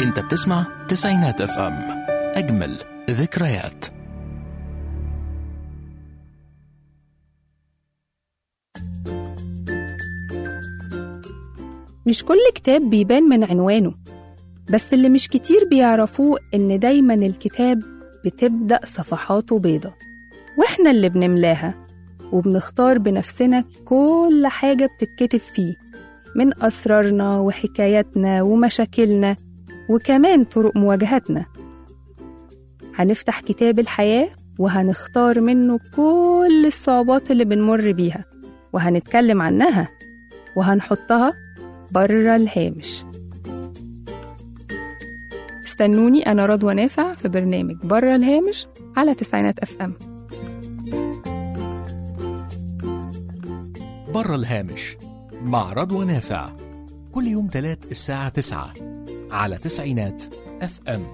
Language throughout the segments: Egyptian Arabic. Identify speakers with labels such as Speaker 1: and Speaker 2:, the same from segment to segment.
Speaker 1: انت بتسمع تسعينات اف ام اجمل ذكريات
Speaker 2: مش كل كتاب بيبان من عنوانه بس اللي مش كتير بيعرفوه إن دايما الكتاب بتبدأ صفحاته بيضة وإحنا اللي بنملاها وبنختار بنفسنا كل حاجة بتتكتب فيه من أسرارنا وحكاياتنا ومشاكلنا وكمان طرق مواجهتنا هنفتح كتاب الحياة وهنختار منه كل الصعوبات اللي بنمر بيها وهنتكلم عنها وهنحطها بره الهامش استنوني أنا رضوى نافع في برنامج بره الهامش على تسعينات أف أم
Speaker 1: بره الهامش مع رضوى نافع كل يوم تلات الساعة تسعة على تسعينات اف ام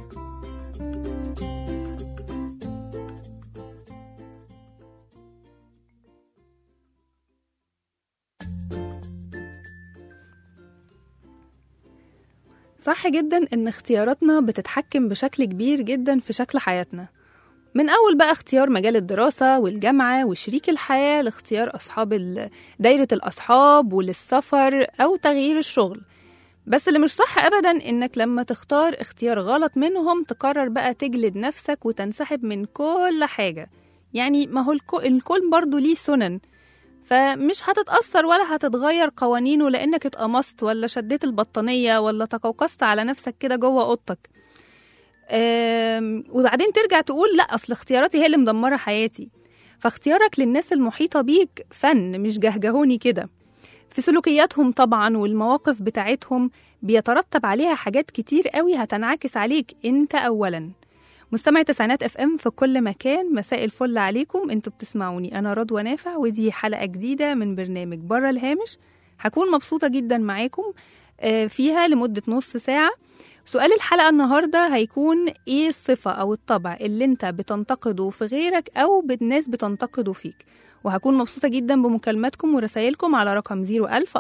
Speaker 2: صح جدا إن اختياراتنا بتتحكم بشكل كبير جدا في شكل حياتنا من أول بقى اختيار مجال الدراسة والجامعة وشريك الحياة لاختيار أصحاب ال- دايرة الأصحاب وللسفر أو تغيير الشغل بس اللي مش صح أبدا إنك لما تختار اختيار غلط منهم تقرر بقى تجلد نفسك وتنسحب من كل حاجة يعني ما هو الكو- الكون برضو ليه سنن فمش هتتأثر ولا هتتغير قوانينه لأنك اتقمصت ولا شديت البطانية ولا تقوقست على نفسك كده جوه أوضتك أم، وبعدين ترجع تقول لا أصل اختياراتي هي اللي مدمرة حياتي فاختيارك للناس المحيطة بيك فن مش جهجهوني كده في سلوكياتهم طبعا والمواقف بتاعتهم بيترتب عليها حاجات كتير قوي هتنعكس عليك انت اولا مستمعي تسعينات اف ام في كل مكان مساء الفل عليكم انتوا بتسمعوني انا رضوى نافع ودي حلقه جديده من برنامج بره الهامش هكون مبسوطه جدا معاكم آه، فيها لمده نص ساعه سؤال الحلقه النهارده هيكون ايه الصفه او الطبع اللي انت بتنتقده في غيرك او بالناس بتنتقده فيك وهكون مبسوطة جدا بمكالماتكم ورسايلكم على رقم 01000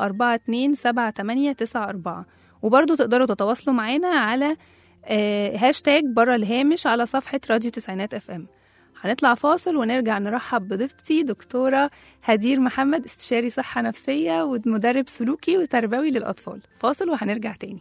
Speaker 2: 427 وبرضو تقدروا تتواصلوا معانا على آه، هاشتاج بره الهامش على صفحة راديو تسعينات اف ام هنطلع فاصل ونرجع نرحب بضيفتي دكتورة هدير محمد استشاري صحة نفسية ومدرب سلوكي وتربوي للأطفال فاصل وهنرجع تاني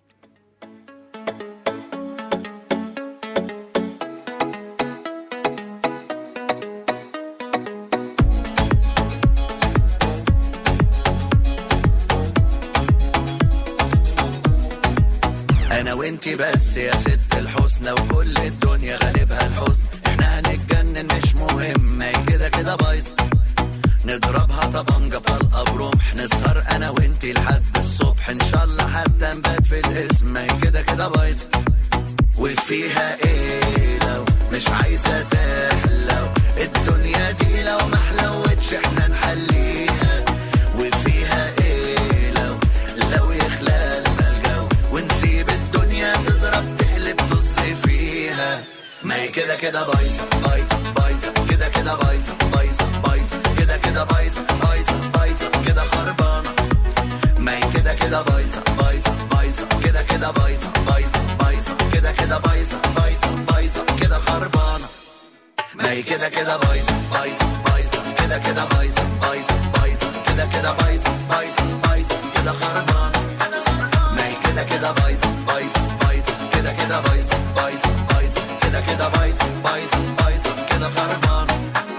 Speaker 3: انا وانتي بس يا ست الحسنى وكل الدنيا غالبها الحزن احنا هنتجنن مش مهم ما هي كده كده بايظه نضربها طبنجة طلقة برمح نسهر انا وانتي لحد الصبح ان شاء الله حتى نبات في الاسم ما هي كده كده بايظه وفيها ايه لو مش عايزة تحلو الدنيا دي لو ما حلوتش احنا نحليها وفيها ايه لو لو يخلى لنا الجو ونسيب الدنيا تضرب تقلب طز فيها ما هي كده كده بايظة بايظة بايظة كده كده بايظة بايظة بايظة كده كده بايظة بايظة بايظة كده خربانة ما هي كده كده بايظة بايظة بايظة كده كده بايظة بايظة بايظة كده كده بايظة بايظة بايظة كده خربانة ما هي كده كده بايظة بايظة بايظة كده كده بايظة بايظة بايظة كده كده بايظة بايظة بايظة كده خربانة ما هي كده كده بايظة بايظة بايظة كده كده بايظة بايظة بايظة كده كده بايظة بايظة بايظة كده خربانة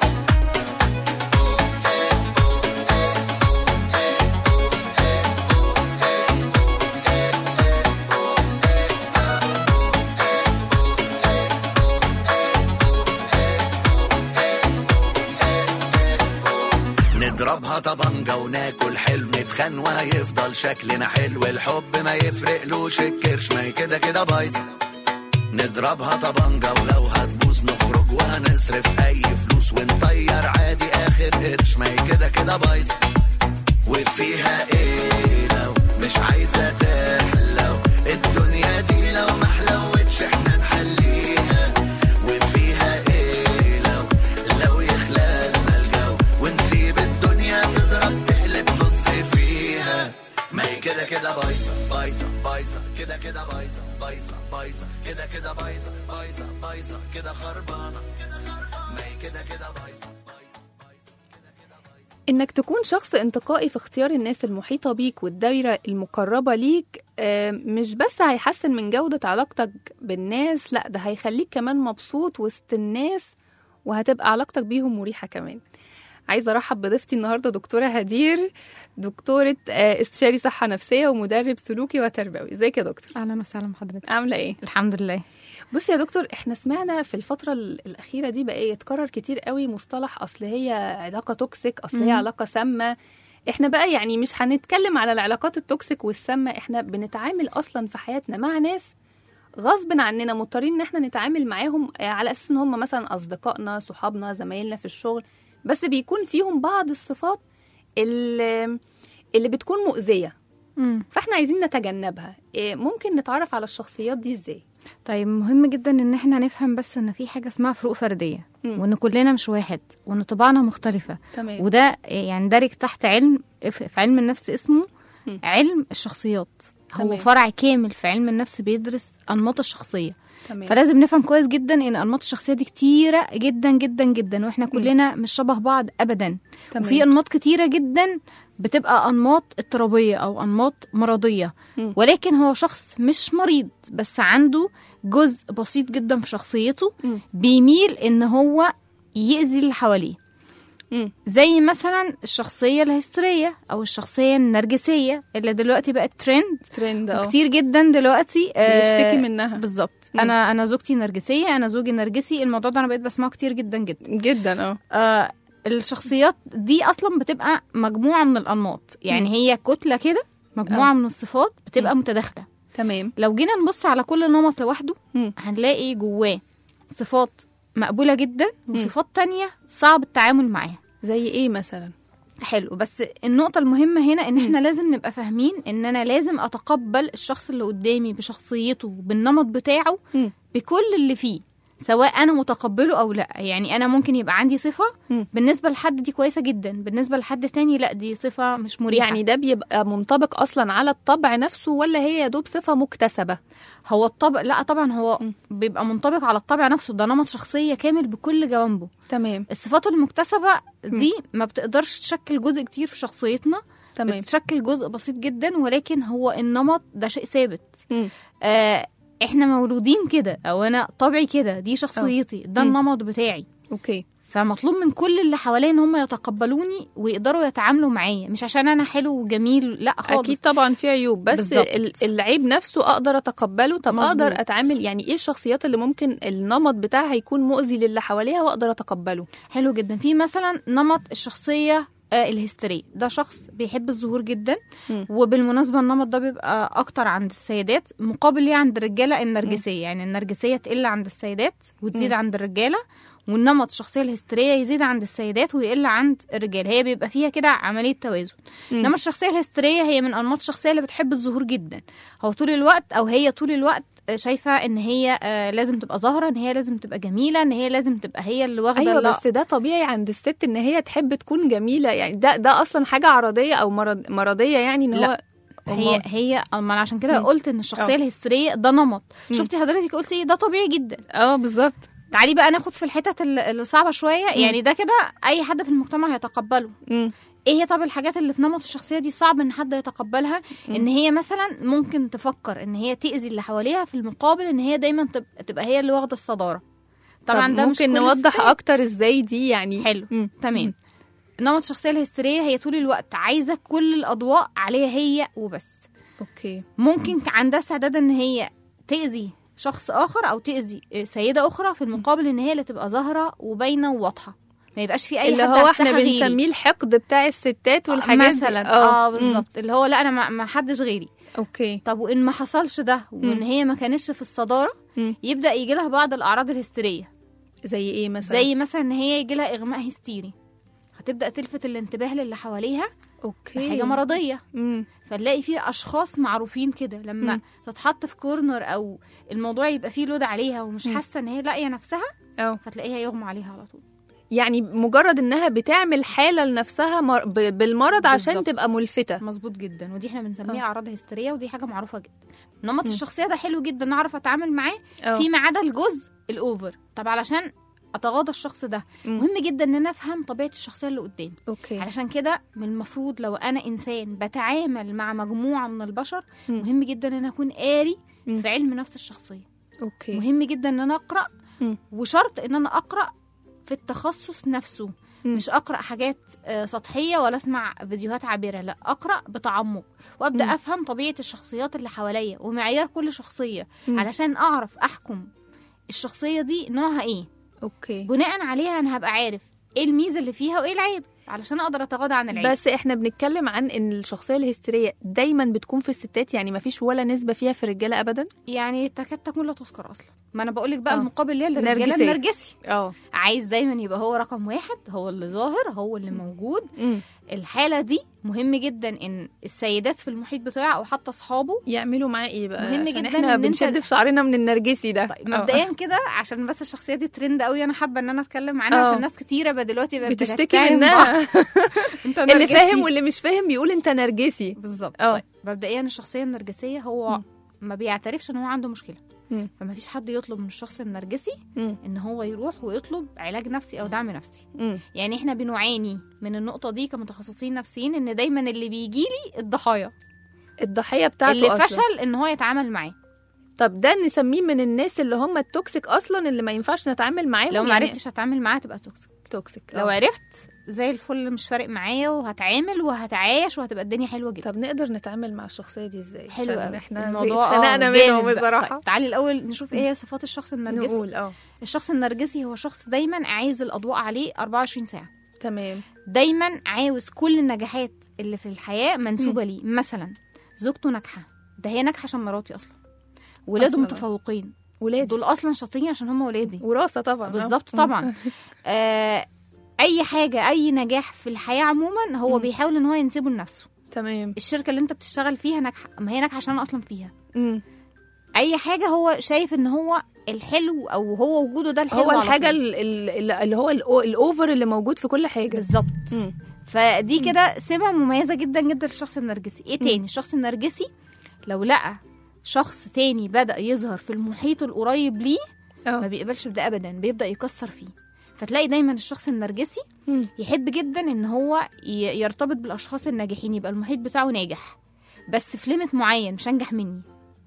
Speaker 3: نضربها طبنجة وناكل حلو نتخان وهيفضل شكلنا حلو الحب ما يفرقلوش الكرش ما هي كده كده بايظة نضربها طبنجة ولو هتبوظ نخرج وهنصرف أي فلوس ونطير عادي آخر قرش ما هي كده كده بايظة وفيها إيه لو مش عايزة تحلو الدنيا دي لو ما حلوتش احنا نحليها وفيها إيه لو لو يخلى لنا الجو ونسيب الدنيا تضرب تقلب طز فيها ما هي كده كده بايظة بايظة بايظة بايظة كده كده بايظة بايظة بايظة كده كده بايظة بايظة بايظة كده خربانة ما هي كده كده بايظة بايظة بايظة كده كده بايظة
Speaker 2: انك تكون شخص انتقائي في اختيار الناس المحيطة بيك والدايرة المقربة ليك آه، مش بس هيحسن من جودة علاقتك بالناس لا ده هيخليك كمان مبسوط وسط الناس وهتبقى علاقتك بيهم مريحة كمان عايزة أرحب بضيفتي النهاردة دكتورة هدير دكتورة آه، استشاري صحة نفسية ومدرب سلوكي وتربوي ازيك يا دكتور
Speaker 4: اهلا وسهلا بحضرتك
Speaker 2: عاملة ايه؟
Speaker 4: الحمد لله
Speaker 2: بصي يا دكتور احنا سمعنا في الفترة ال- الأخيرة دي بقى يتكرر كتير قوي مصطلح أصل هي علاقة توكسيك أصل هي
Speaker 4: مم.
Speaker 2: علاقة سامة احنا بقى يعني مش هنتكلم على العلاقات التوكسيك والسامة احنا بنتعامل أصلا في حياتنا مع ناس غصب عننا مضطرين ان احنا نتعامل معاهم آه، على اساس ان هم مثلا اصدقائنا صحابنا زمايلنا في الشغل بس بيكون فيهم بعض الصفات اللي, اللي بتكون مؤذية
Speaker 4: مم.
Speaker 2: فاحنا عايزين نتجنبها إيه، ممكن نتعرف على الشخصيات دي ازاي
Speaker 4: طيب مهم جدا ان احنا نفهم بس ان في حاجه اسمها فروق فرديه
Speaker 2: مم.
Speaker 4: وان كلنا مش واحد وان طباعنا مختلفه
Speaker 2: تمام
Speaker 4: وده يعني دارج تحت علم في في علم النفس اسمه
Speaker 2: مم.
Speaker 4: علم الشخصيات هو
Speaker 2: تمام.
Speaker 4: فرع كامل في علم النفس بيدرس انماط الشخصيه
Speaker 2: تمام
Speaker 4: فلازم نفهم كويس جدا ان انماط الشخصيه دي كتيره جدا جدا جدا واحنا كلنا مش شبه بعض ابدا
Speaker 2: تمام.
Speaker 4: وفي انماط كتيره جدا بتبقى انماط اضطرابيه او انماط مرضيه
Speaker 2: مم.
Speaker 4: ولكن هو شخص مش مريض بس عنده جزء بسيط جدا في شخصيته
Speaker 2: مم.
Speaker 4: بيميل ان هو يأذي اللي حواليه
Speaker 2: مم.
Speaker 4: زي مثلا الشخصيه الهستيريه او الشخصيه النرجسيه اللي دلوقتي بقت ترند
Speaker 2: ترند اه
Speaker 4: كتير جدا دلوقتي آه،
Speaker 2: بيشتكي منها
Speaker 4: بالظبط
Speaker 2: مم.
Speaker 4: انا انا زوجتي نرجسيه انا زوجي نرجسي الموضوع ده انا بقيت بسمعه كتير جدا جدا
Speaker 2: جدا اه
Speaker 4: آه الشخصيات دي اصلا بتبقى مجموعه من الانماط يعني
Speaker 2: مم.
Speaker 4: هي كتله كده مجموعه
Speaker 2: آه.
Speaker 4: من الصفات بتبقى متداخله
Speaker 2: تمام
Speaker 4: لو جينا نبص على كل نمط لوحده
Speaker 2: مم.
Speaker 4: هنلاقي جواه صفات مقبوله جدا وصفات تانية صعب التعامل معاها
Speaker 2: زي ايه مثلا
Speaker 4: حلو بس النقطة المهمة هنا ان احنا لازم نبقى فاهمين ان انا لازم اتقبل الشخص اللي قدامي بشخصيته بالنمط بتاعه
Speaker 2: مم.
Speaker 4: بكل اللي فيه سواء انا متقبله او لا يعني انا ممكن يبقى عندي صفة
Speaker 2: مم.
Speaker 4: بالنسبة لحد دي كويسة جدا بالنسبة لحد تاني لا دي صفة مش مريحة
Speaker 2: يعني ده بيبقى منطبق اصلا على الطبع نفسه ولا هي يا دوب صفه مكتسبه
Speaker 4: هو الطبع لا طبعا هو
Speaker 2: مم.
Speaker 4: بيبقى منطبق على الطبع نفسه ده نمط شخصية كامل بكل جوانبه
Speaker 2: تمام
Speaker 4: الصفات المكتسبة دي ما بتقدرش تشكل جزء كتير في شخصيتنا
Speaker 2: تمام
Speaker 4: بتشكل جزء بسيط جدا ولكن هو النمط ده شيء ثابت
Speaker 2: مم.
Speaker 4: آه احنا مولودين كده او انا طبعي كده دي شخصيتي ده
Speaker 2: مم.
Speaker 4: النمط بتاعي
Speaker 2: اوكي
Speaker 4: فمطلوب من كل اللي حواليا ان هم يتقبلوني ويقدروا يتعاملوا معايا مش عشان انا حلو وجميل لا خالص
Speaker 2: اكيد طبعا في عيوب بس
Speaker 4: بالظبط.
Speaker 2: ال- العيب نفسه اقدر اتقبله طب
Speaker 4: مظبوط.
Speaker 2: اقدر اتعامل يعني ايه الشخصيات اللي ممكن النمط بتاعها يكون مؤذي للي حواليها واقدر اتقبله
Speaker 4: حلو جدا في مثلا نمط الشخصيه آه الهستيرية ده شخص بيحب الظهور جدا
Speaker 2: مم.
Speaker 4: وبالمناسبة النمط ده بيبقى أكتر عند السيدات مقابل ليه عند الرجالة النرجسية يعني النرجسية تقل عند السيدات وتزيد
Speaker 2: مم.
Speaker 4: عند الرجالة والنمط الشخصية الهستيرية يزيد عند السيدات ويقل عند الرجال هي بيبقى فيها كده عملية توازن
Speaker 2: مم.
Speaker 4: انما الشخصيه الهستيريه هي من انماط الشخصيه اللي بتحب الظهور جدا هو طول الوقت او هي طول الوقت شايفه ان هي آه، لازم تبقى ظاهره ان هي لازم تبقى جميله ان هي لازم تبقى هي اللي واخده
Speaker 2: ايوه
Speaker 4: اللقب.
Speaker 2: بس ده طبيعي عند الست ان هي تحب تكون جميله يعني ده ده اصلا حاجه عرضيه او مرض مرضيه يعني ان
Speaker 4: لا.
Speaker 2: هو
Speaker 4: هي
Speaker 2: أمال.
Speaker 4: هي ما انا عشان كده
Speaker 2: مم.
Speaker 4: قلت ان الشخصيه
Speaker 2: آه.
Speaker 4: الهستيريه ده نمط
Speaker 2: مم.
Speaker 4: شفتي حضرتك قلتي ايه ده طبيعي جدا
Speaker 2: اه بالظبط
Speaker 4: تعالي بقى ناخد في الحتت ال- اللي صعبه شويه
Speaker 2: مم.
Speaker 4: يعني ده كده اي حد في المجتمع هيتقبله
Speaker 2: مم.
Speaker 4: ايه هي طب الحاجات اللي في نمط الشخصيه دي صعب ان حد يتقبلها ان هي مثلا ممكن تفكر ان هي تاذي اللي حواليها في المقابل ان هي دايما تب- تبقى هي اللي واخده الصداره طبعا
Speaker 2: طب
Speaker 4: ده مش
Speaker 2: ممكن
Speaker 4: كل
Speaker 2: نوضح
Speaker 4: الستات.
Speaker 2: اكتر ازاي دي يعني
Speaker 4: حلو
Speaker 2: مم.
Speaker 4: تمام نمط الشخصيه الهستيريه هي طول الوقت عايزه كل الاضواء عليها هي وبس
Speaker 2: اوكي
Speaker 4: ممكن عندها استعداد ان هي تاذي شخص اخر او تاذي سيده اخرى في المقابل ان هي اللي تبقى ظاهره وباينه وواضحه ما يبقاش في اي
Speaker 2: اللي
Speaker 4: حد
Speaker 2: هو
Speaker 4: على
Speaker 2: احنا
Speaker 4: الساحة غيري.
Speaker 2: بنسميه الحقد بتاع الستات والحاجات دي.
Speaker 4: مثلا اه بالظبط اللي هو لا انا ما- ما حدش غيري
Speaker 2: اوكي
Speaker 4: طب وان ما حصلش ده وان
Speaker 2: مم.
Speaker 4: هي ما كانتش في الصداره
Speaker 2: مم.
Speaker 4: يبدا يجي لها بعض الاعراض الهستيريه
Speaker 2: زي ايه مثلا
Speaker 4: زي مثلا ان هي يجي لها اغماء هستيري هتبدا تلفت الانتباه للي حواليها
Speaker 2: اوكي
Speaker 4: بحاجه مرضيه
Speaker 2: مم.
Speaker 4: فنلاقي في اشخاص معروفين كده لما
Speaker 2: مم.
Speaker 4: تتحط في كورنر او الموضوع يبقى فيه لود عليها ومش
Speaker 2: مم.
Speaker 4: حاسه ان هي لاقيه نفسها
Speaker 2: اه
Speaker 4: فتلاقيها يغمى عليها على طول
Speaker 2: يعني مجرد انها بتعمل حاله لنفسها مر... ب... بالمرض عشان
Speaker 4: بالظبط.
Speaker 2: تبقى ملفته
Speaker 4: مظبوط جدا ودي احنا بنسميها
Speaker 2: آه.
Speaker 4: اعراض هستيريه ودي حاجه معروفه جدا نمط الشخصيه ده حلو جدا نعرف اتعامل معاه
Speaker 2: أه.
Speaker 4: فيما عدا الجزء الاوفر طب علشان اتغاضى الشخص ده
Speaker 2: مم.
Speaker 4: مهم جدا ان انا افهم طبيعه الشخصيه اللي قدامي
Speaker 2: اوكي
Speaker 4: علشان كده من المفروض لو انا انسان بتعامل مع مجموعه من البشر
Speaker 2: مم.
Speaker 4: مهم جدا ان انا اكون قاري
Speaker 2: مم.
Speaker 4: في علم نفس الشخصيه
Speaker 2: اوكي
Speaker 4: مهم جدا ان انا اقرا
Speaker 2: مم.
Speaker 4: وشرط ان انا اقرا في التخصص نفسه
Speaker 2: مم.
Speaker 4: مش اقرا حاجات آه، سطحيه ولا اسمع فيديوهات عابره لا اقرا بتعمق وابدا
Speaker 2: مم.
Speaker 4: افهم طبيعه الشخصيات اللي حواليا ومعيار كل شخصيه
Speaker 2: مم.
Speaker 4: علشان اعرف احكم الشخصيه دي نوعها ايه
Speaker 2: اوكي
Speaker 4: بناء عليها انا هبقى عارف ايه الميزه اللي فيها وايه العيب علشان اقدر اتغاضى عن العيب
Speaker 2: بس احنا بنتكلم عن ان الشخصيه الهستيريه دايما بتكون في الستات يعني ما فيش ولا نسبه فيها في الرجاله ابدا
Speaker 4: يعني تكاد تكون لا تذكر اصلا ما انا بقول لك بقى
Speaker 2: آه.
Speaker 4: المقابل ليها للرجاله
Speaker 2: نرجسية.
Speaker 4: النرجسي
Speaker 2: اه
Speaker 4: عايز دايما يبقى هو رقم واحد هو اللي ظاهر هو اللي موجود
Speaker 2: أمم.
Speaker 4: الحاله دي مهم جدا ان السيدات في المحيط بتاعه او حتى اصحابه
Speaker 2: يعملوا معاه ايه بقى
Speaker 4: مهم
Speaker 2: عشان
Speaker 4: جداً
Speaker 2: احنا
Speaker 4: إن أنت-
Speaker 2: بنشد في شعرنا من النرجسي ده
Speaker 4: طيب
Speaker 2: آه.
Speaker 4: مبدئيا كده عشان بس الشخصيه دي ترند قوي انا حابه ان انا اتكلم عنها
Speaker 2: آه.
Speaker 4: عشان ناس كتيره بقى دلوقتي بقت
Speaker 2: بتشتكي
Speaker 4: بتتهم بعض.
Speaker 2: منها
Speaker 4: انت
Speaker 2: اللي
Speaker 4: نرجسي.
Speaker 2: فاهم واللي مش فاهم بيقول انت نرجسي
Speaker 4: بالظبط
Speaker 2: آه.
Speaker 4: طيب مبدئيا الشخصيه النرجسيه هو
Speaker 2: مم.
Speaker 4: ما بيعترفش ان هو عنده مشكله
Speaker 2: مم.
Speaker 4: فما فيش حد يطلب من الشخص النرجسي
Speaker 2: أمم.
Speaker 4: ان هو يروح ويطلب علاج نفسي او دعم نفسي
Speaker 2: أمم.
Speaker 4: يعني احنا بنعاني من النقطه دي كمتخصصين نفسيين ان دايما اللي بيجي لي الضحايا
Speaker 2: الضحيه بتاعته
Speaker 4: اللي
Speaker 2: أصلاً.
Speaker 4: فشل ان هو يتعامل معاه
Speaker 2: طب ده نسميه من الناس اللي هم التوكسيك اصلا اللي ما ينفعش نتعامل معاهم
Speaker 4: لو ما
Speaker 2: يعني
Speaker 4: عرفتش اتعامل معاه تبقى توكسيك
Speaker 2: توكسيك
Speaker 4: لو
Speaker 2: آه.
Speaker 4: عرفت زي الفل مش فارق معايا وهتعامل وهتعايش وهتبقى الدنيا حلوه جدا
Speaker 2: طب نقدر نتعامل مع الشخصيه دي ازاي
Speaker 4: حلو
Speaker 2: عشان
Speaker 4: قوي
Speaker 2: احنا
Speaker 4: الموضوع
Speaker 2: خنقنا
Speaker 4: آه،
Speaker 2: منهم
Speaker 4: جامد بقى.
Speaker 2: بصراحه
Speaker 4: طيب تعالي الاول نشوف ايه هي صفات الشخص النرجسي
Speaker 2: نقول اه
Speaker 4: الشخص النرجسي هو شخص دايما عايز الاضواء عليه 24 ساعه
Speaker 2: تمام
Speaker 4: دايما عاوز كل النجاحات اللي في الحياه منسوبه ليه مثلا زوجته ناجحه ده هي ناجحه عشان مراتي اصلا ولاده
Speaker 2: أصلاً.
Speaker 4: متفوقين
Speaker 2: ولادي
Speaker 4: دول اصلا شاطرين عشان هم ولادي
Speaker 2: وراثه طبعا آه.
Speaker 4: بالظبط طبعا آه اي حاجه اي نجاح في الحياه عموما هو
Speaker 2: مم.
Speaker 4: بيحاول ان هو ينسبه لنفسه
Speaker 2: تمام
Speaker 4: الشركه اللي انت بتشتغل فيها ناجحه ما هي ناجحه عشان انا اصلا فيها
Speaker 2: مم.
Speaker 4: اي حاجه هو شايف ان هو الحلو او هو وجوده ده الحلو
Speaker 2: هو
Speaker 4: على
Speaker 2: الحاجه
Speaker 4: طول.
Speaker 2: ال- ال- اللي هو الأو- الاوفر اللي موجود في كل حاجه
Speaker 4: بالظبط
Speaker 2: مم.
Speaker 4: فدي كده سمه مميزه جدا جدا للشخص النرجسي ايه تاني الشخص النرجسي لو لقى شخص تاني بدا يظهر في المحيط القريب ليه ما
Speaker 2: اه
Speaker 4: بيقبلش بده ابدا بيبدا يكسر فيه فتلاقي دايما الشخص النرجسي
Speaker 2: مم.
Speaker 4: يحب جدا ان هو ي- يرتبط بالاشخاص الناجحين يبقى المحيط بتاعه ناجح بس في ليميت معين مش انجح مني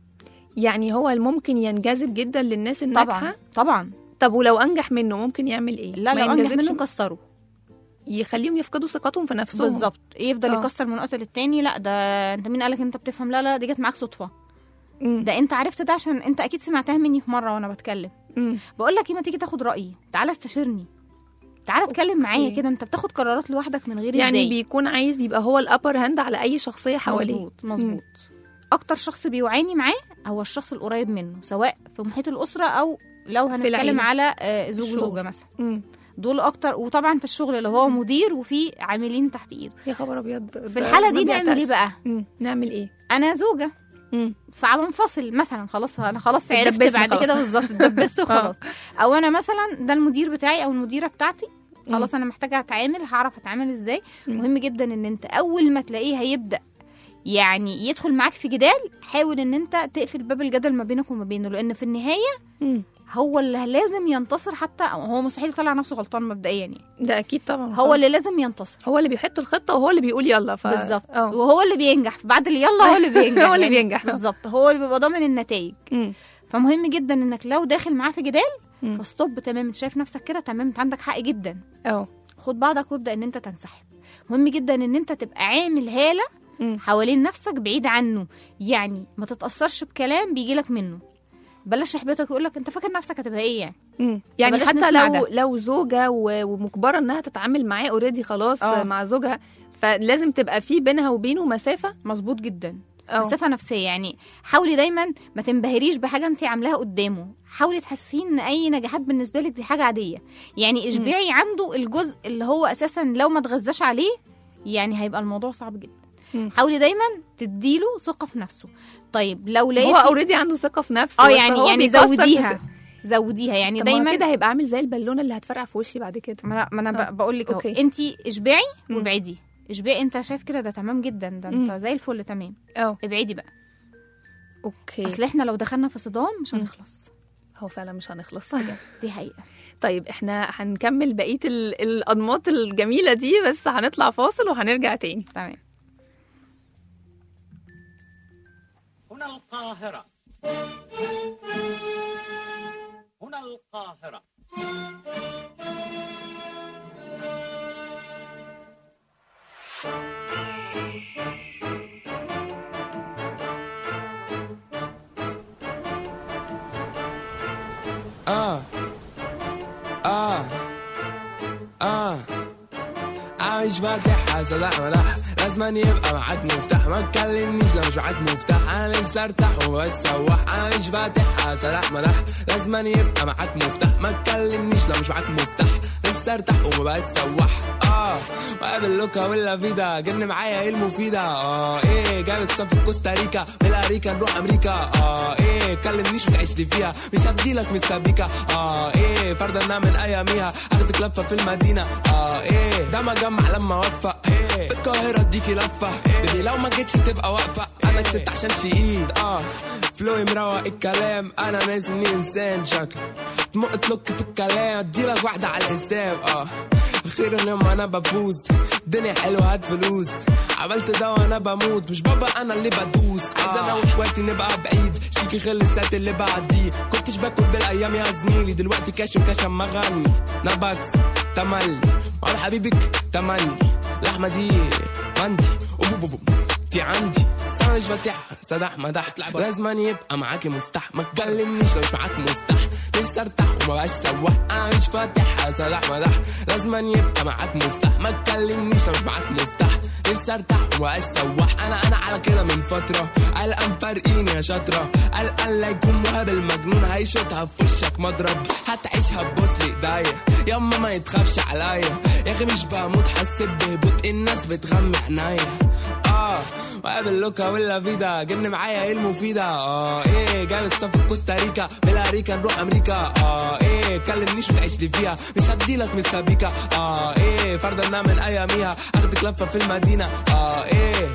Speaker 2: يعني هو ممكن ينجذب جدا للناس الناجحه
Speaker 4: طبعا طبعا
Speaker 2: طب ولو انجح منه ممكن يعمل ايه
Speaker 4: لا
Speaker 2: ما
Speaker 4: لو انجح
Speaker 2: ينجذبش؟
Speaker 4: منه كسره
Speaker 2: يخليهم يفقدوا ثقتهم في نفسهم
Speaker 4: بالظبط يفضل
Speaker 2: آه.
Speaker 4: يكسر من وقت للتاني لا ده انت مين قالك انت بتفهم لا لا دي جت معاك صدفه
Speaker 2: مم.
Speaker 4: ده انت عرفت ده عشان انت اكيد سمعتها مني في مره وانا بتكلم
Speaker 2: مم.
Speaker 4: بقول لك ايه ما تيجي تاخد رايي تعالى استشيرني تعالى اتكلم معايا كده انت بتاخد قرارات لوحدك من غير
Speaker 2: يعني
Speaker 4: ازاي
Speaker 2: بيكون عايز يبقى هو الابر هاند على اي شخصيه حواليه
Speaker 4: مظبوط مظبوط اكتر شخص بيعاني معاه هو الشخص القريب منه سواء في محيط الاسره او لو هنتكلم
Speaker 2: العيلة.
Speaker 4: على آه، زوج
Speaker 2: الشغل.
Speaker 4: وزوجه مثلا
Speaker 2: مم.
Speaker 4: دول اكتر وطبعا في الشغل لو هو مدير وفي عاملين تحت ايده
Speaker 2: يا خبر ابيض
Speaker 4: في الحاله دي نعمل ايه بقى
Speaker 2: مم. نعمل ايه
Speaker 4: انا زوجه
Speaker 2: مم.
Speaker 4: صعب انفصل مثلا خلاص انا خلاص عرفت
Speaker 2: اتدبسنا
Speaker 4: بعد
Speaker 2: خلاص.
Speaker 4: كده بالظبط اتدبست وخلاص او انا مثلا ده المدير بتاعي او المديره بتاعتي خلاص انا محتاجه اتعامل هعرف اتعامل ازاي
Speaker 2: مم.
Speaker 4: مهم جدا ان انت اول ما تلاقيه هيبدا يعني يدخل معاك في جدال حاول ان انت تقفل باب الجدل ما بينك وما بينه لان في النهايه
Speaker 2: مم.
Speaker 4: هو اللي لازم ينتصر حتى هو مستحيل يطلع نفسه غلطان مبدئيا يعني
Speaker 2: ده اكيد طبعا
Speaker 4: هو اللي لازم ينتصر
Speaker 2: هو اللي بيحط الخطه وهو اللي بيقول يلا ف...
Speaker 4: بالظبط
Speaker 2: اه
Speaker 4: وهو اللي بينجح بعد اللي يلا هو اللي بينجح
Speaker 2: هو اللي
Speaker 4: يعني
Speaker 2: بينجح.
Speaker 4: بالظبط هو اللي بيبقى ضامن النتائج
Speaker 2: مم.
Speaker 4: فمهم جدا انك لو داخل معاه في جدال
Speaker 2: مم.
Speaker 4: فستوب تمام انت شايف نفسك كده تمام انت عندك حق جدا
Speaker 2: اه
Speaker 4: خد بعضك وابدا ان انت تنسحب مهم جدا ان انت تبقى عامل هاله
Speaker 2: مم.
Speaker 4: حوالين نفسك بعيد عنه يعني ما تتاثرش بكلام بيجيلك منه بلاش يحبطك ويقول لك انت فاكر نفسك هتبقى ايه يعني
Speaker 2: مم. يعني
Speaker 4: بلاش
Speaker 2: حتى
Speaker 4: نسمع
Speaker 2: لو
Speaker 4: ده.
Speaker 2: لو زوجه و- ومجبره انها تتعامل معاه اوريدي خلاص
Speaker 4: اه.
Speaker 2: مع زوجها فلازم تبقى في بينها وبينه مسافه
Speaker 4: مظبوط جدا
Speaker 2: اه
Speaker 4: مسافه نفسيه يعني حاولي دايما ما تنبهريش بحاجه انت عاملاها قدامه حاولي تحسين ان اي نجاحات بالنسبه لك دي حاجه عاديه يعني اشبعي عنده الجزء اللي هو اساسا لو ما تغذاش عليه يعني هيبقى الموضوع صعب جدا
Speaker 2: مم.
Speaker 4: حاولي دايما تديله ثقه في نفسه طيب لو
Speaker 2: هو
Speaker 4: لقيتي
Speaker 2: اوريدي عنده ثقه في نفسه
Speaker 4: اه
Speaker 2: بس
Speaker 4: يعني
Speaker 2: هو
Speaker 4: يعني
Speaker 2: بيكسر
Speaker 4: زوديها
Speaker 2: في-
Speaker 4: زوديها يعني
Speaker 2: طب ما هو
Speaker 4: دايما
Speaker 2: كده هيبقى عامل زي البالونه اللي هتفرقع في وشي بعد كده
Speaker 4: ما انا ما انا
Speaker 2: آه.
Speaker 4: بقول لك اهو
Speaker 2: أوكي.
Speaker 4: انت اشبعي
Speaker 2: مم.
Speaker 4: وابعدي اشبعي انت شايف كده ده تمام جدا ده انت
Speaker 2: مم.
Speaker 4: زي الفل تمام
Speaker 2: اه
Speaker 4: ابعدي بقى
Speaker 2: اوكي
Speaker 4: اصل احنا لو دخلنا في صدام مش
Speaker 2: مم.
Speaker 4: هنخلص
Speaker 2: هو فعلا مش هنخلص
Speaker 4: دي حقيقه
Speaker 2: طيب احنا هنكمل بقيه ال- الانماط الجميله دي بس هنطلع فاصل وهنرجع تاني
Speaker 4: تمام
Speaker 5: هنا القاهرة هنا القاهرة
Speaker 6: اه اه اه عايش فاتح صلاح ملاح لازم يبقى معاك مفتاح ما تكلمنيش لو مش معاك مفتاح انا نفسي ارتاح وبستوح عايش فاتح صلاح ملاح لازم يبقى معاك مفتاح ما تكلمنيش لو مش معاك مفتاح نفسي ارتاح وبستوح اه وقابل لوكا ولا فيدا جن معايا ايه المفيدة اه ايه جايب الصف في كوستاريكا بلاريكا نروح امريكا اه ايه كلمنيش وتعيش لي فيها مش هديلك من سابيكا اه ايه فردنا من اياميها اخدك لفه في المدينه اه ايه ده ما جمع لما اوفق ايه في القاهره اديكي لفه بيبي لو ما جيتش تبقى واقفه انا كسبت عشان شقيد اه فلوي مروق الكلام انا ناسي اني انسان شكلي تمق تلوك في الكلام اديلك واحده على الحساب اه اخيرا لما انا بفوز الدنيا حلوه هات فلوس عملت ده وانا بموت مش بابا انا اللي بدوس عايز انا واخواتي نبقى بعيد شيكي خل السات اللي بعديه كنتش باكل بالايام يا زميلي دلوقتي كاشم كاشم مغني نبكس تملي وعلى حبيبك تمني لحمه دي مندي أوبوبوبو. دي عندي بس انا مش فاتحها سدح مدح لازم يبقى معاكي مفتاح ما تكلمنيش لو مش معاك مفتاح نفسي ارتاح وما بقاش سواح انا مش فاتحها سدح مدح لازم يبقى معاك مفتاح ما تكلمنيش لو مش معاك مفتاح نفسي ارتاح وما بقاش سواح انا انا على كده من فتره قلقان فارقيني يا شاطره قلقان لا يكون مهاب المجنون هيشوطها في وشك مضرب هتعيشها ببوس ايديا ياما ما يتخافش عليا يا اخي مش بموت حسيت بهبوط الناس بتغمي عينيا اه وقابل لوكا ولا فيدا جن معايا ايه المفيدة اه ايه جايب الصف في كوستاريكا بلاريكا نروح امريكا اه ايه كلمنيش وتعيش لي فيها مش هديلك من سابيكا اه ايه فردنا من اياميها اخدك لفة في المدينة اه ايه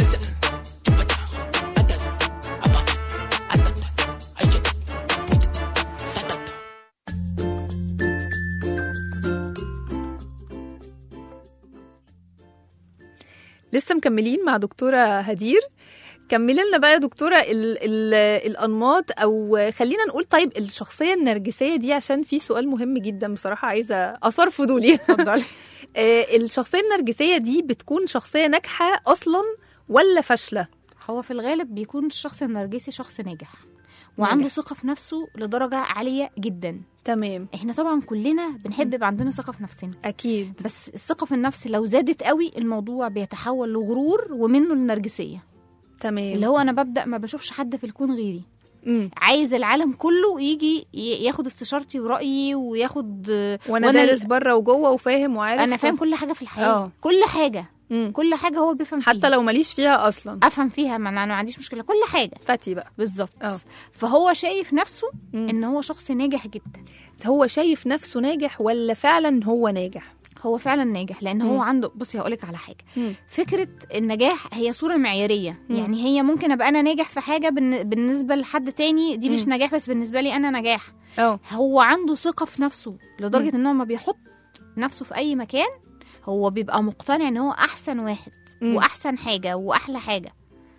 Speaker 2: لسه مكملين مع دكتورة هدير كملي لنا بقى يا دكتورة ال ال الأنماط أو خلينا نقول طيب الشخصية النرجسية دي عشان في سؤال مهم جدا بصراحة عايزة أثار فضولي
Speaker 4: اتفضلي
Speaker 2: آه، الشخصية النرجسية دي بتكون شخصية ناجحة أصلا ولا فاشلة؟
Speaker 4: هو في الغالب بيكون الشخص النرجسي شخص ناجح وعنده
Speaker 2: ناجح.
Speaker 4: ثقه في نفسه لدرجه عاليه جدا
Speaker 2: تمام
Speaker 4: احنا طبعا كلنا بنحب يبقى عندنا ثقه في نفسنا
Speaker 2: أكيد
Speaker 4: بس الثقه في النفس لو زادت قوي الموضوع بيتحول لغرور ومنه النرجسيه
Speaker 2: تمام
Speaker 4: اللي هو انا ببدا ما بشوفش حد في الكون غيري
Speaker 2: مم.
Speaker 4: عايز العالم كله يجي ي- ياخد استشارتي ورايي وياخد
Speaker 2: وأنا,
Speaker 4: وأنا-
Speaker 2: دارس بره وجوه وفاهم وعارف
Speaker 4: انا فاهم كل حاجه في الحياه
Speaker 2: آه.
Speaker 4: كل حاجه
Speaker 2: مم.
Speaker 4: كل حاجه هو بيفهم
Speaker 2: حتى
Speaker 4: فيها.
Speaker 2: لو ماليش فيها أصلا
Speaker 4: افهم فيها ما انا ما عنديش مشكله كل حاجه
Speaker 2: فاتي بقى
Speaker 4: بالظبط
Speaker 2: آه.
Speaker 4: فهو شايف نفسه
Speaker 2: مم.
Speaker 4: ان هو شخص ناجح جدا
Speaker 2: هو شايف نفسه ناجح ولا فعلا هو ناجح؟
Speaker 4: هو فعلا ناجح لان
Speaker 2: مم.
Speaker 4: هو عنده بصي هقولك على حاجه
Speaker 2: مم.
Speaker 4: فكره النجاح هي صوره معياريه
Speaker 2: مم.
Speaker 4: يعني هي ممكن ابقى انا ناجح في حاجه بالن- بالنسبه لحد تاني دي مش
Speaker 2: مم.
Speaker 4: نجاح بس بالنسبه لي انا نجاح
Speaker 2: اه
Speaker 4: هو عنده ثقه في نفسه لدرجه
Speaker 2: مم.
Speaker 4: ان هو ما بيحط نفسه في اي مكان هو بيبقى مقتنع ان هو احسن واحد
Speaker 2: مم.
Speaker 4: واحسن حاجه واحلى حاجه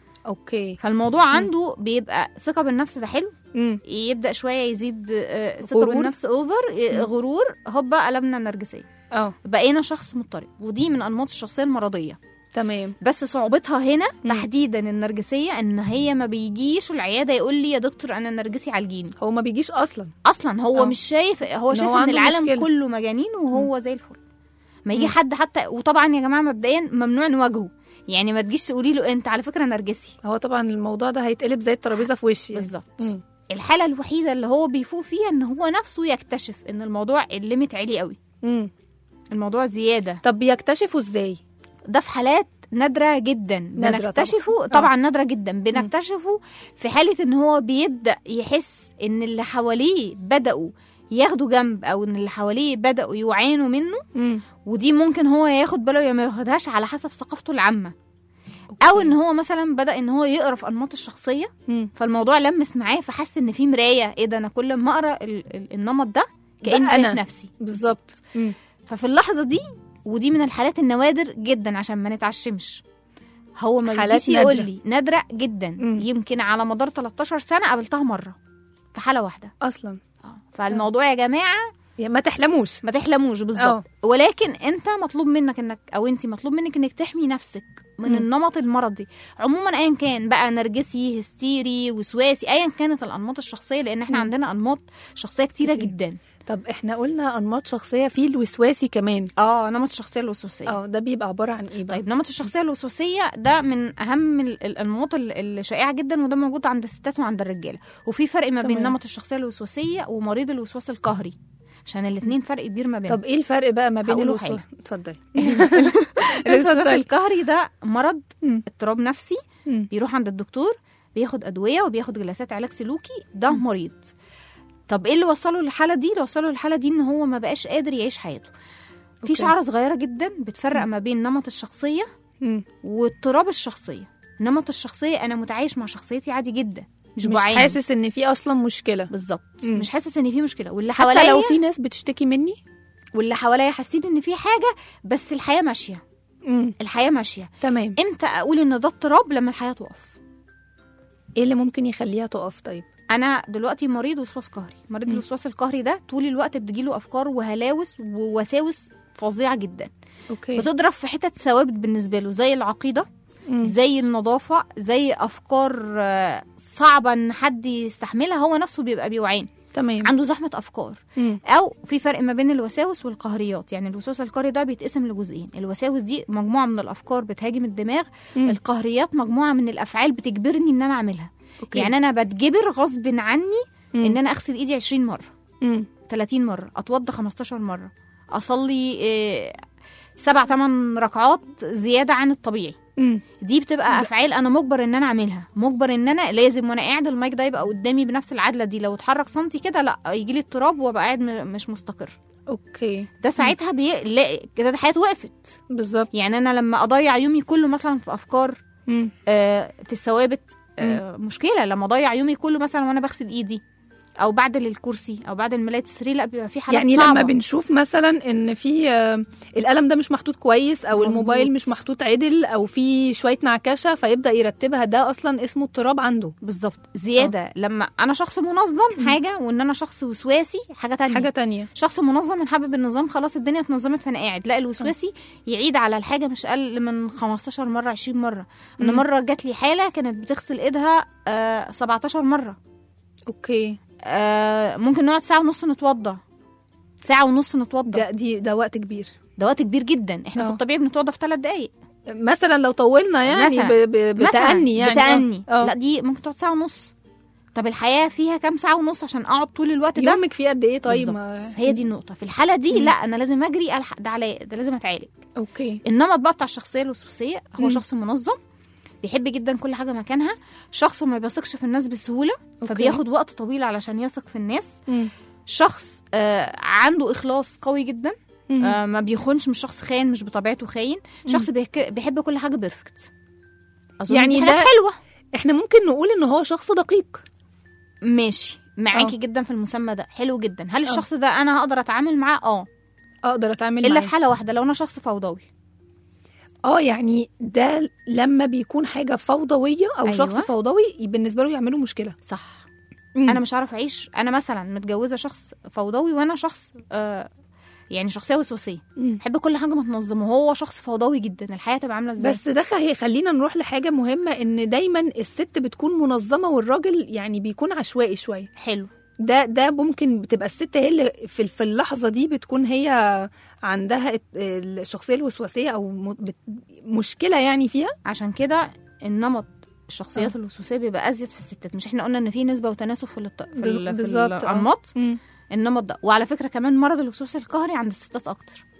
Speaker 2: اوكي
Speaker 4: فالموضوع عنده بيبقى ثقه بالنفس ده حلو
Speaker 2: مم.
Speaker 4: يبدا شويه يزيد آه، ثقه
Speaker 2: غرور؟
Speaker 4: بالنفس اوفر
Speaker 2: مم.
Speaker 4: غرور هوبا قلبنا نرجسيه
Speaker 2: اه
Speaker 4: بقينا شخص مضطرب ودي من انماط الشخصيه المرضيه
Speaker 2: تمام
Speaker 4: بس صعوبتها هنا
Speaker 2: مم.
Speaker 4: تحديدا النرجسيه ان هي ما بيجيش العياده يقول لي يا دكتور انا نرجسي عالجيني
Speaker 2: هو ما بيجيش اصلا
Speaker 4: اصلا هو
Speaker 2: آه.
Speaker 4: مش شايف هو
Speaker 2: إن
Speaker 4: شايف
Speaker 2: هو
Speaker 4: ان
Speaker 2: عنده
Speaker 4: العالم
Speaker 2: مشكلة.
Speaker 4: كله مجانين وهو زي الفل ما يجي
Speaker 2: مم.
Speaker 4: حد حتى وطبعا يا جماعه مبدئيا ممنوع نواجهه يعني ما تجيش تقولي له انت على فكره نرجسي
Speaker 2: هو طبعا الموضوع ده هيتقلب زي الترابيزه في وشي يعني.
Speaker 4: بالظبط
Speaker 2: مم.
Speaker 4: الحاله الوحيده اللي هو بيفوق فيها ان هو نفسه يكتشف ان الموضوع الليميت عالي قوي
Speaker 2: مم.
Speaker 4: الموضوع زياده
Speaker 2: طب بيكتشفوا ازاي
Speaker 4: ده في حالات نادره جدا
Speaker 2: نادرة
Speaker 4: بنكتشفه
Speaker 2: طبعاً.
Speaker 4: طبعا, طبعا نادره جدا بنكتشفه في حاله ان هو بيبدا يحس ان اللي حواليه بداوا ياخدوا جنب او ان اللي حواليه بداوا يعانوا منه
Speaker 2: مم.
Speaker 4: ودي ممكن هو ياخد باله يا ما ياخدهاش على حسب ثقافته العامه او ان هو مثلا بدا ان هو يقرا في انماط الشخصيه
Speaker 2: مم.
Speaker 4: فالموضوع لمس معاه فحس ان في مرايه ايه ده انا كل ما اقرا ال- ال- النمط ده كاني
Speaker 2: بقى
Speaker 4: شايف
Speaker 2: أنا.
Speaker 4: نفسي
Speaker 2: بالظبط مم.
Speaker 4: ففي اللحظه دي ودي من الحالات النوادر جدا عشان ما نتعشمش هو ما
Speaker 2: حالات
Speaker 4: بيجيش يقول
Speaker 2: نادرة.
Speaker 4: لي نادره جدا
Speaker 2: مم.
Speaker 4: يمكن على مدار 13 سنه قابلتها مره في حاله واحده
Speaker 2: اصلا
Speaker 4: فالموضوع يا جماعه
Speaker 2: يا ما تحلموش
Speaker 4: ما تحلموش بالظبط ولكن انت مطلوب منك انك او انت مطلوب منك انك تحمي نفسك من
Speaker 2: مم.
Speaker 4: النمط المرضي عموما ايا كان بقى نرجسي هستيري وسواسي ايا كانت الانماط الشخصيه لان احنا
Speaker 2: مم.
Speaker 4: عندنا انماط شخصيه كتيره
Speaker 2: كتير.
Speaker 4: جدا
Speaker 2: طب احنا قلنا انماط شخصيه في الوسواسي كمان
Speaker 4: اه نمط الشخصيه الوسواسيه
Speaker 2: اه ده بيبقى عباره عن ايه بقى
Speaker 4: طيب نمط الشخصيه الوسواسيه ده من اهم ال- ال- الانماط ال- الشائعه جدا وده موجود عند الستات وعند الرجاله وفي فرق ما بين
Speaker 2: تمام.
Speaker 4: نمط الشخصيه الوسواسيه ومريض الوسواس القهري عشان الاثنين فرق كبير ما بينهم
Speaker 2: طب ايه الفرق بقى ما بين
Speaker 4: هقوله
Speaker 2: الوسواس اتفضلي
Speaker 4: الوسواس
Speaker 2: اتفضلي.
Speaker 4: القهري ده مرض
Speaker 2: مم.
Speaker 4: اضطراب نفسي
Speaker 2: مم.
Speaker 4: بيروح عند الدكتور بياخد ادويه وبياخد جلسات علاج سلوكي ده مريض طب ايه اللي وصله للحاله دي اللي وصله للحاله دي ان هو ما بقاش قادر يعيش حياته في
Speaker 2: أوكي.
Speaker 4: شعره صغيره جدا بتفرق ما بين نمط الشخصيه
Speaker 2: مم.
Speaker 4: واضطراب الشخصيه نمط الشخصيه انا متعايش مع شخصيتي عادي جدا مش,
Speaker 2: مش
Speaker 4: بعاني
Speaker 2: حاسس ان في اصلا مشكله
Speaker 4: بالظبط
Speaker 2: مم.
Speaker 4: مش حاسس ان في مشكله واللي
Speaker 2: حتى
Speaker 4: حواليا
Speaker 2: لو في ناس بتشتكي مني
Speaker 4: واللي حواليا حاسين ان في حاجه بس الحياه ماشيه
Speaker 2: مم.
Speaker 4: الحياه ماشيه
Speaker 2: تمام
Speaker 4: امتى اقول ان ده اضطراب لما الحياه تقف
Speaker 2: ايه اللي ممكن يخليها تقف طيب
Speaker 4: انا دلوقتي مريض وسواس قهري مريض
Speaker 2: مم.
Speaker 4: الوسواس القهري ده طول الوقت بتجيله افكار وهلاوس ووساوس فظيعه جدا
Speaker 2: اوكي
Speaker 4: بتضرب في حتت ثوابت بالنسبه له زي العقيده
Speaker 2: مم.
Speaker 4: زي النظافه زي افكار آه، صعبه ان حد يستحملها هو نفسه بيبقى بيعاني
Speaker 2: تمام
Speaker 4: عنده زحمه افكار
Speaker 2: مم.
Speaker 4: او في فرق ما بين الوساوس والقهريات يعني الوسواس القهري ده بيتقسم لجزئين الوساوس دي مجموعه من الافكار بتهاجم الدماغ
Speaker 2: مم.
Speaker 4: القهريات مجموعه من الافعال بتجبرني ان انا اعملها
Speaker 2: أوكي.
Speaker 4: يعني انا بتجبر غصب عني
Speaker 2: مم.
Speaker 4: ان انا اغسل ايدي 20 مره
Speaker 2: مم.
Speaker 4: 30 مره اتوضى 15 مره اصلي آه، سبع ثمان ركعات زياده عن الطبيعي
Speaker 2: مم.
Speaker 4: دي بتبقى افعال انا مجبر ان انا اعملها مجبر ان انا لازم وانا قاعد المايك ده يبقى قدامي بنفس العدله دي لو اتحرك سنتي كده لا يجي لي اضطراب وابقى قاعد م- مش مستقر
Speaker 2: اوكي
Speaker 4: ده ساعتها بي... لا كده حياتي وقفت
Speaker 2: بالظبط
Speaker 4: يعني انا لما اضيع يومي كله مثلا في افكار
Speaker 2: مم.
Speaker 4: آه، في الثوابت آه، مشكله لما اضيع يومي كله مثلا وانا بغسل ايدي او بعدل الكرسي او بعدل ملايه السرير لا بيبقى في حالات
Speaker 2: يعني
Speaker 4: صعبة.
Speaker 2: لما بنشوف مثلا ان في آه، القلم ده مش محطوط كويس او
Speaker 4: مظبوط.
Speaker 2: الموبايل مش محطوط عدل او في شويه نعكشه فيبدا يرتبها ده اصلا اسمه اضطراب عنده
Speaker 4: بالظبط زياده أوه. لما انا شخص منظم حاجه وان انا شخص وسواسي حاجه تانية
Speaker 2: حاجه تانية
Speaker 4: شخص منظم من حابب النظام خلاص الدنيا اتنظمت فانا قاعد لا الوسواسي يعيد على الحاجه مش اقل من 15 مره 20 مره انا
Speaker 2: مم.
Speaker 4: مره جات لي حاله كانت بتغسل ايدها آه 17 مره
Speaker 2: اوكي
Speaker 4: آه ممكن نقعد ساعه ونص نتوضى ساعه ونص نتوضى
Speaker 2: ده دي ده وقت كبير
Speaker 4: ده وقت كبير جدا احنا في
Speaker 2: آه.
Speaker 4: الطبيعي بنتوضى في ثلاث دقائق
Speaker 2: مثلا لو طولنا يعني
Speaker 4: مثلاً.
Speaker 2: ب- ب- بتأني يعني
Speaker 4: بتأني
Speaker 2: اه
Speaker 4: لا دي ممكن تقعد ساعه ونص طب الحياه فيها كام ساعه ونص عشان اقعد طول الوقت ده
Speaker 2: يومك فيه قد ايه طيب
Speaker 4: بالظبط.
Speaker 2: ما...
Speaker 4: هي دي النقطه في الحاله دي
Speaker 2: مم.
Speaker 4: لا انا لازم اجري الحق ده عليا ده لازم اتعالج
Speaker 2: اوكي
Speaker 4: النمط بقى بتاع الشخصيه الوسواسيه هو
Speaker 2: مم.
Speaker 4: شخص منظم بيحب جدا كل حاجه مكانها شخص ما بيثقش في الناس بسهوله
Speaker 2: أوكي.
Speaker 4: فبياخد وقت طويل علشان يثق في الناس
Speaker 2: مم.
Speaker 4: شخص آه عنده اخلاص قوي جدا
Speaker 2: مم.
Speaker 4: آه ما بيخونش مش شخص خاين مش بطبيعته خاين شخص بيك- بيحب كل حاجه بيرفكت اظن
Speaker 2: يعني
Speaker 4: يعني دي حاجات
Speaker 2: ده-
Speaker 4: حلوه
Speaker 2: احنا ممكن نقول ان هو شخص دقيق
Speaker 4: ماشي معاكي
Speaker 2: آه.
Speaker 4: جدا في المسمى ده حلو جدا هل
Speaker 2: آه.
Speaker 4: الشخص ده انا هقدر اتعامل معاه اه
Speaker 2: اقدر اتعامل
Speaker 4: الا
Speaker 2: معاه
Speaker 4: في حاله واحده لو انا شخص فوضوي
Speaker 2: اه يعني ده لما بيكون حاجه فوضويه او
Speaker 4: أيوة.
Speaker 2: شخص فوضوي بالنسبه له يعملوا مشكله
Speaker 4: صح
Speaker 2: مم.
Speaker 4: انا مش هعرف اعيش انا مثلا متجوزه شخص فوضوي وانا شخص آه يعني شخصيه وسواسيه
Speaker 2: مم.
Speaker 4: بحب كل حاجه متنظمه وهو شخص فوضوي جدا الحياه تبقى عامله ازاي
Speaker 2: بس ده هيخلينا نروح لحاجه مهمه ان دايما الست بتكون منظمه والراجل يعني بيكون عشوائي شويه
Speaker 4: حلو
Speaker 2: ده ده ممكن بتبقى الست هي اللي في في اللحظه دي بتكون هي عندها الت- الشخصيه الوسواسيه او م- بت- مشكله يعني فيها
Speaker 4: عشان كده النمط الشخصيات الوسواسيه بيبقى ازيد في الستات مش احنا قلنا ان في نسبه وتناسب في الط... في, ال... في
Speaker 2: بالظبط، آه.
Speaker 4: الانماط
Speaker 2: مم.
Speaker 4: النمط ده وعلى فكره كمان مرض الوسواس القهري عند الستات اكتر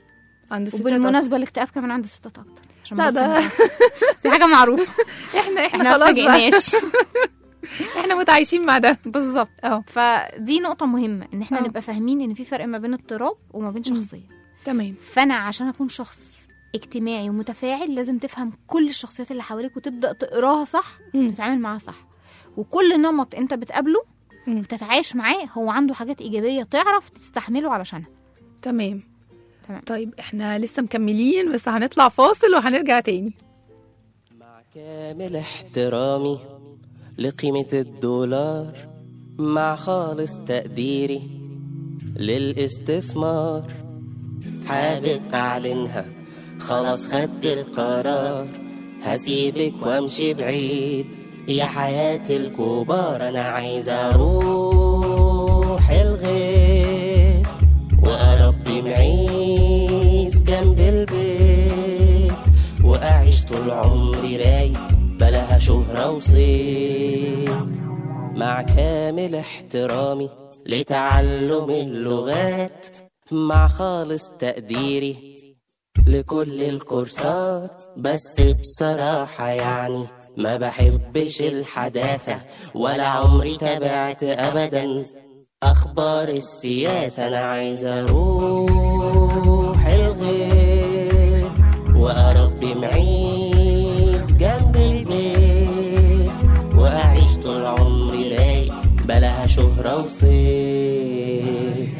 Speaker 2: عند الستات
Speaker 4: وبالمناسبه الاكتئاب كمان عند الستات اكتر عشان
Speaker 2: لا
Speaker 4: بس
Speaker 2: ده
Speaker 4: دي حاجه معروفه
Speaker 2: احنا احنا
Speaker 4: احنا ما
Speaker 2: خلاص بقى.
Speaker 4: اتفاجئناش
Speaker 2: احنا متعايشين مع ده
Speaker 4: بالظبط
Speaker 2: اه
Speaker 4: فدي نقطه مهمه ان احنا
Speaker 2: اه.
Speaker 4: نبقى فاهمين ان في فرق ما بين اضطراب وما بين شخصيه
Speaker 2: تمام
Speaker 4: فانا عشان اكون شخص اجتماعي ومتفاعل لازم تفهم كل الشخصيات اللي حواليك وتبدا تقراها صح
Speaker 2: مم.
Speaker 4: وتتعامل معاها صح وكل نمط انت بتقابله
Speaker 2: مم.
Speaker 4: وتتعايش معاه هو عنده حاجات ايجابيه تعرف تستحمله علشانها
Speaker 2: تمام
Speaker 4: تمام.
Speaker 2: طيب احنا لسه مكملين بس هنطلع فاصل وهنرجع تاني
Speaker 7: مع كامل احترامي لقيمة الدولار مع خالص تقديري للاستثمار حابب أعلنها خلاص خدت القرار هسيبك وامشي بعيد يا حياة الكبار أنا عايز أروح الغيط وأربي معيز جنب البيت وأعيش طول عمري رايق بلاها شهرة وصيت مع كامل احترامي لتعلم اللغات مع خالص تقديري لكل الكورسات بس بصراحة يعني ما بحبش الحداثة ولا عمري تابعت أبدا أخبار السياسة أنا عايز أروح الغيط وأربي معيز جنب البيت وأعيش طول عمري رايق بلاها شهرة وصيت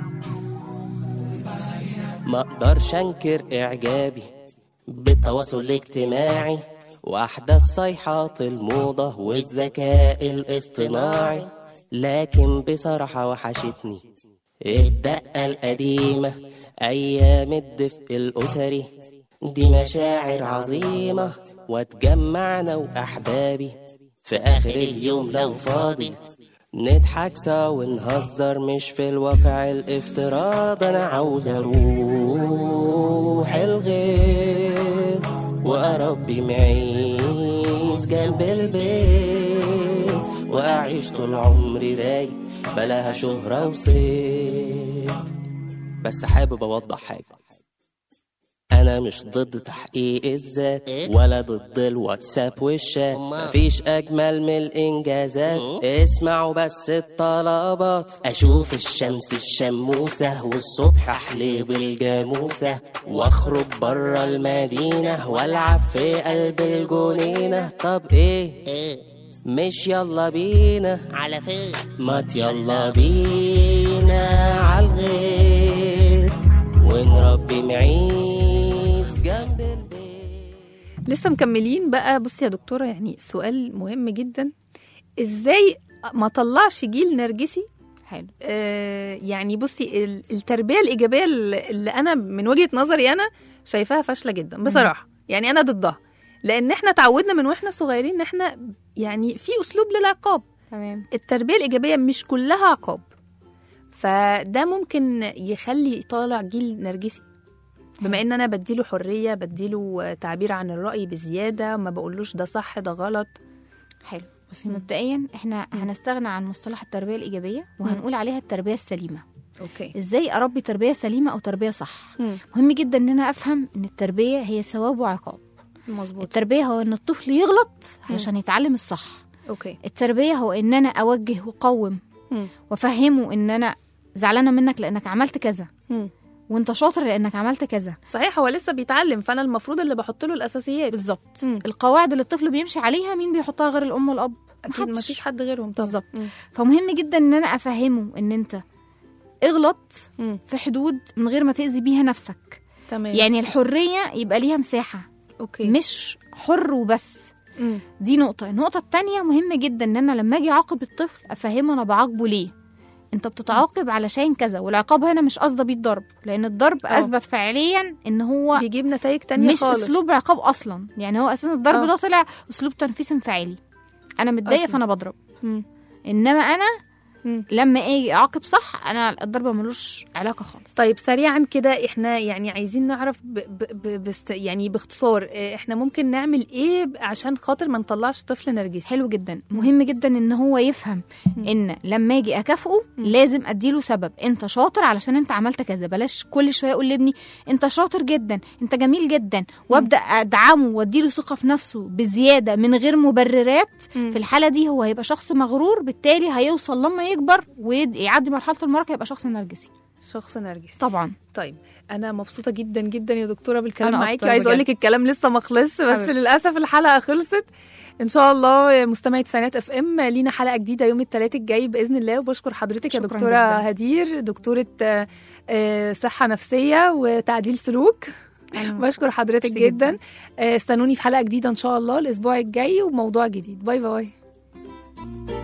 Speaker 7: ما اقدرش انكر اعجابي بالتواصل الاجتماعي واحدث صيحات الموضة والذكاء الاصطناعي لكن بصراحة وحشتني الدقة القديمة ايام الدفء الاسري دي مشاعر عظيمة واتجمعنا واحبابي في اخر اليوم لو فاضي نضحك سوا ونهزر مش في الواقع الافتراض انا عاوز اروح الغيط واربي معيز جنب البيت واعيش طول عمري رايق بلاها شهرة وصيت بس حابب اوضح حاجة انا مش ضد تحقيق الذات ولا ضد الواتساب والشات مفيش اجمل من الانجازات اسمعوا بس الطلبات اشوف الشمس الشموسة والصبح احلب الجاموسة واخرج برا المدينة والعب في قلب الجنينة طب ايه مش يلا بينا على فين ما يلا بينا عالغيط ونربي معيز جنب البيت
Speaker 2: لسه مكملين بقى بصي يا دكتورة يعني سؤال مهم جدا ازاي ما طلعش جيل نرجسي
Speaker 4: حلو
Speaker 2: آه يعني بصي ال- التربية الإيجابية اللي اللي أنا من وجهة نظري أنا شايفاها فاشلة جدا بصراحة يعني أنا ضدها لأن احنا تعودنا من واحنا صغيرين إن احنا يعني في أسلوب للعقاب
Speaker 4: تمام
Speaker 2: التربية الإيجابية مش كلها عقاب فده ممكن يخلي طالع جيل نرجسي بما ان انا بديله حريه بديله تعبير عن الراي بزياده ما بقولوش ده صح ده غلط
Speaker 4: حلو بصي مبدئيا احنا هنستغنى عن مصطلح التربيه الايجابيه وهنقول عليها التربيه السليمه
Speaker 2: اوكي
Speaker 4: ازاي اربي تربيه سليمه او تربيه صح مهم جدا ان انا افهم ان التربيه هي ثواب وعقاب
Speaker 2: مظبوط
Speaker 4: التربيه هو ان الطفل يغلط علشان يتعلم الصح
Speaker 2: اوكي
Speaker 4: التربيه هو ان انا اوجه واقوم
Speaker 2: مم.
Speaker 4: وافهمه ان انا زعلانه منك لانك عملت كذا
Speaker 2: مم.
Speaker 4: وانت شاطر لانك عملت كذا
Speaker 2: صحيح هو لسه بيتعلم فانا المفروض اللي بحط له الاساسيات
Speaker 4: بالظبط
Speaker 2: مم.
Speaker 4: القواعد اللي الطفل بيمشي عليها مين بيحطها غير الام والاب
Speaker 2: اكيد ما
Speaker 4: محدش.
Speaker 2: فيش حد غيرهم طبعا
Speaker 4: بالظبط.
Speaker 2: مم.
Speaker 4: فمهم جدا ان انا افهمه ان انت اغلط
Speaker 2: مم.
Speaker 4: في حدود من غير ما تاذي بيها نفسك
Speaker 2: تمام
Speaker 4: يعني الحريه يبقى ليها مساحه
Speaker 2: اوكي
Speaker 4: مش حر وبس
Speaker 2: مم.
Speaker 4: دي نقطه النقطه التانية مهم جدا ان انا لما اجي اعاقب الطفل افهمه انا بعاقبه ليه انت بتتعاقب علشان كذا والعقاب هنا مش قصده بيه الضرب لان الضرب
Speaker 2: أه.
Speaker 4: اثبت فعليا ان هو
Speaker 2: بيجيب نتائج تانية
Speaker 4: مش
Speaker 2: خالص
Speaker 4: اسلوب عقاب اصلا يعني هو اساسا الضرب
Speaker 2: أه.
Speaker 4: ده طلع اسلوب تنفيذ انفعالي انا متضايقه
Speaker 2: أصلاً.
Speaker 4: فانا بضرب
Speaker 2: مم.
Speaker 4: انما انا
Speaker 2: مم.
Speaker 4: لما اجي اعاقب صح انا الضرب ملوش علاقه خالص
Speaker 2: طيب سريعا كده احنا يعني عايزين نعرف ب ب ب بست يعني باختصار اه، احنا ممكن نعمل ايه عشان خاطر ما نطلعش طفل نرجسي
Speaker 4: حلو جدا مهم جدا ان هو يفهم ان لما اجي اكافئه لازم اديله سبب انت شاطر علشان انت عملت كذا بلاش كل شويه اقول لابني انت شاطر جدا انت جميل جدا وابدا ادعمه واديله ثقه في نفسه بزياده من غير مبررات
Speaker 2: مم.
Speaker 4: في الحاله دي هو هيبقى شخص مغرور بالتالي هيوصل لما يكبر ويعدي مرحله المراهقه يبقى شخص نرجسي
Speaker 2: شخص نرجسي
Speaker 4: طبعا
Speaker 2: طيب انا مبسوطه جدا جدا يا دكتوره بالكلام
Speaker 4: أنا
Speaker 2: معاكي
Speaker 4: أكتر
Speaker 2: وعايزه اقول لك
Speaker 4: بجد.
Speaker 2: الكلام لسه ما خلصش بس
Speaker 4: حبيبتي.
Speaker 2: للاسف الحلقه خلصت ان شاء الله مستمعي تسعينات اف ام لينا حلقه جديده يوم الثلاث الجاي باذن الله وبشكر حضرتك يا
Speaker 4: شكراً
Speaker 2: دكتوره
Speaker 4: جداً.
Speaker 2: هدير دكتوره آه، آه، صحه نفسيه وتعديل سلوك بشكر حضرتك
Speaker 4: ميرسي
Speaker 2: جدا
Speaker 4: جداً.
Speaker 2: آه، استنوني في حلقه جديده ان شاء الله الاسبوع الجاي وموضوع جديد باي باي